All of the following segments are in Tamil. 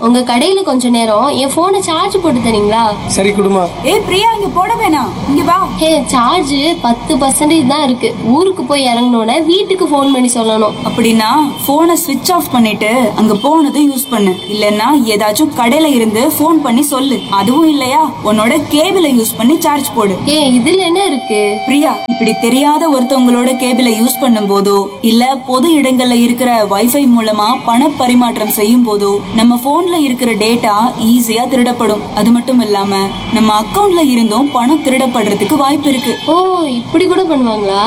உங்க கடையில கொஞ்ச நேரம் என் போனை சார்ஜ் போட்டு தரீங்களா சரி குடுமா ஏய் பிரியா இங்க போட வேணாம் இங்க வா ஹே சார்ஜ் பத்து பர்சன்டேஜ் தான் இருக்கு ஊருக்கு போய் இறங்கினோட வீட்டுக்கு ஃபோன் பண்ணி சொல்லணும் அப்படின்னா போனை ஸ்விட்ச் ஆஃப் பண்ணிட்டு அங்க போனதும் யூஸ் பண்ணு இல்லனா ஏதாச்சும் கடையில இருந்து ஃபோன் பண்ணி சொல்லு அதுவும் இல்லையா உன்னோட கேபிளை யூஸ் பண்ணி சார்ஜ் போடு ஏ இதுல என்ன இருக்கு பிரியா இப்படி தெரியாத ஒருத்தவங்களோட கேபிளை யூஸ் பண்ணும் போதோ இல்ல பொது இடங்கள்ல இருக்கிற வைஃபை மூலமா பண பரிமாற்றம் செய்யும் போதோ நம்ம போன்ல இருக்கிற டேட்டா ஈஸியா திருடப்படும் அது மட்டும் இல்லாம நம்ம அக்கவுண்ட்ல இருந்தும் பணம் திருடப்படுறதுக்கு வாய்ப்பு இருக்கு ஓ இப்படி கூட பண்ணுவாங்களா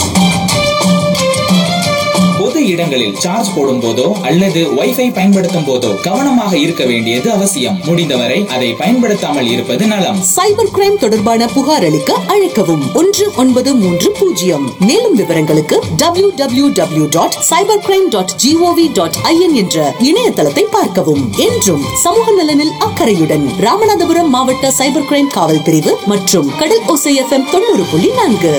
பொது இடங்களில் சார்ஜ் போடும் போதோ அல்லது வைஃபை பயன்படுத்தும் போதோ கவனமாக இருக்க வேண்டியது அவசியம் முடிந்தவரை அதை பயன்படுத்தாமல் இருப்பது நலம் சைபர் கிரைம் தொடர்பான புகார் அளிக்க அழைக்கவும் ஒன்று ஒன்பது மூன்று பூஜ்ஜியம் மேலும் விவரங்களுக்கு W W W dot cyber crime dot G O V dot I N என்ற இணையதளத்தை பார்க்கவும் என்றும் சமூக நலனில் அக்கறையுடன் ராமநாதபுரம் மாவட்ட சைபர் கிரைம் காவல் பிரிவு மற்றும் கடல் ஓசை எஃப்எம் தொண்ணூறு புள்ளி நான்கு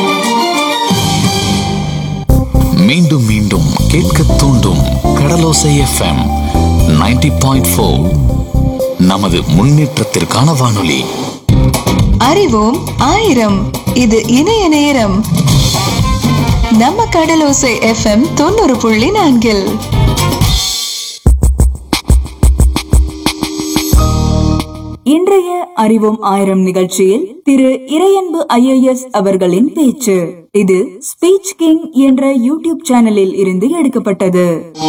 மீண்டும் மீண்டும் கேட்க தூண்டும் கடலோசை எஃப்எம் 90.4 பாயிண்ட் நமது முன்னேற்றத்திற்கான வானொலி அறிவோம் ஆயிரம் இது இணைய நேரம் நம்ம கடலோசை எஃப்எம் தொண்ணூறு புள்ளி நான்கில் இன்றைய அறிவோம் ஆயிரம் நிகழ்ச்சியில் திரு இறையன்பு ஐஏஎஸ் அவர்களின் பேச்சு இது ஸ்பீச் கிங் என்ற யூடியூப் சேனலில் இருந்து எடுக்கப்பட்டது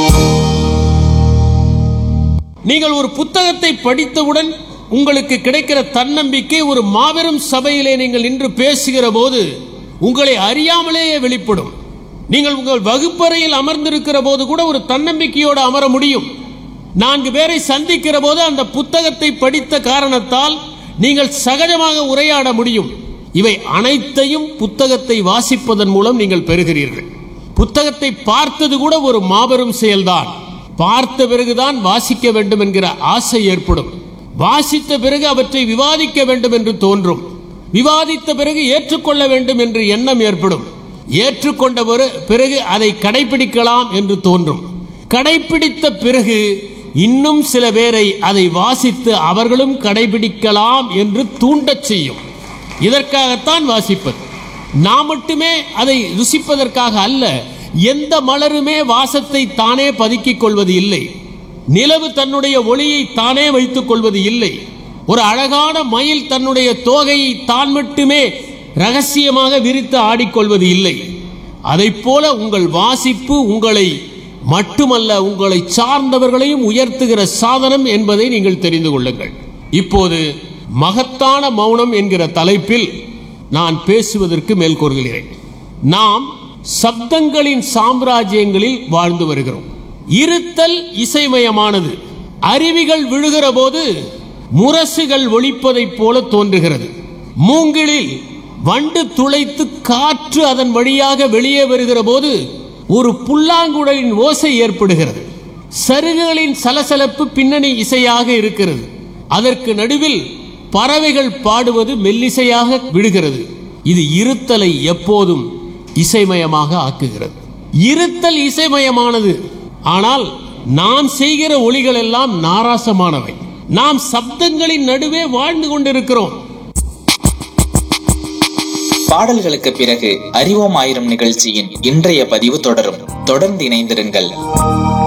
நீங்கள் ஒரு புத்தகத்தை படித்தவுடன் உங்களுக்கு கிடைக்கிற தன்னம்பிக்கை ஒரு மாபெரும் சபையிலே நீங்கள் நின்று பேசுகிற போது உங்களை அறியாமலேயே வெளிப்படும் நீங்கள் உங்கள் வகுப்பறையில் அமர்ந்திருக்கிற போது கூட ஒரு தன்னம்பிக்கையோடு அமர முடியும் நான்கு பேரை சந்திக்கிற போது அந்த புத்தகத்தை படித்த காரணத்தால் நீங்கள் சகஜமாக உரையாட முடியும் இவை அனைத்தையும் புத்தகத்தை வாசிப்பதன் மூலம் நீங்கள் பெறுகிறீர்கள் புத்தகத்தை பார்த்தது கூட ஒரு மாபெரும் செயல்தான் பார்த்த பிறகுதான் வாசிக்க வேண்டும் என்கிற ஆசை ஏற்படும் வாசித்த பிறகு அவற்றை விவாதிக்க வேண்டும் என்று தோன்றும் விவாதித்த பிறகு ஏற்றுக்கொள்ள வேண்டும் என்று எண்ணம் ஏற்படும் ஏற்றுக்கொண்ட பிற- பிறகு அதை கடைபிடிக்கலாம் என்று தோன்றும் கடைபிடித்த பிறகு இன்னும் சில பேரை அதை வாசித்து அவர்களும் கடைபிடிக்கலாம் என்று தூண்டச் செய்யும் இதற்காகத்தான் வாசிப்பது நாம் மட்டுமே அதை ருசிப்பதற்காக அல்ல எந்த மலருமே வாசத்தை தானே பதுக்கிக் கொள்வது இல்லை நிலவு தன்னுடைய ஒளியை தானே வைத்துக் கொள்வது இல்லை ஒரு அழகான மயில் தன்னுடைய தோகையை தான் மட்டுமே ரகசியமாக விரித்து ஆடிக்கொள்வது இல்லை அதைப் போல உங்கள் வாசிப்பு உங்களை மட்டுமல்ல உங்களை சார்ந்தவர்களையும் உயர்த்துகிற சாதனம் என்பதை நீங்கள் தெரிந்து கொள்ளுங்கள் இப்போது மகத்தான மௌனம் என்கிற தலைப்பில் நான் பேசுவதற்கு மேல் கூறுகிறேன் நாம் சப்தங்களின் சாம்ராஜ்யங்களில் வாழ்ந்து வருகிறோம் இருத்தல் இசைமயமானது அருவிகள் விழுகிற போது முரசுகள் ஒலிப்பதைப் போல தோன்றுகிறது மூங்கிலில் வண்டு துளைத்து காற்று அதன் வழியாக வெளியே வருகிற போது ஒரு புல்லாங்குழலின் ஓசை ஏற்படுகிறது சருகுகளின் சலசலப்பு பின்னணி இசையாக இருக்கிறது அதற்கு நடுவில் பறவைகள் பாடுவது மெல்லிசையாக விடுகிறது இது இருத்தலை எப்போதும் இசைமயமாக ஆக்குகிறது இருத்தல் இசைமயமானது ஆனால் நாம் செய்கிற ஒளிகள் எல்லாம் நாராசமானவை நாம் சப்தங்களின் நடுவே வாழ்ந்து கொண்டிருக்கிறோம் பாடல்களுக்கு பிறகு அறிவோம் ஆயிரம் நிகழ்ச்சியின் இன்றைய பதிவு தொடரும் தொடர்ந்து இணைந்திருங்கள்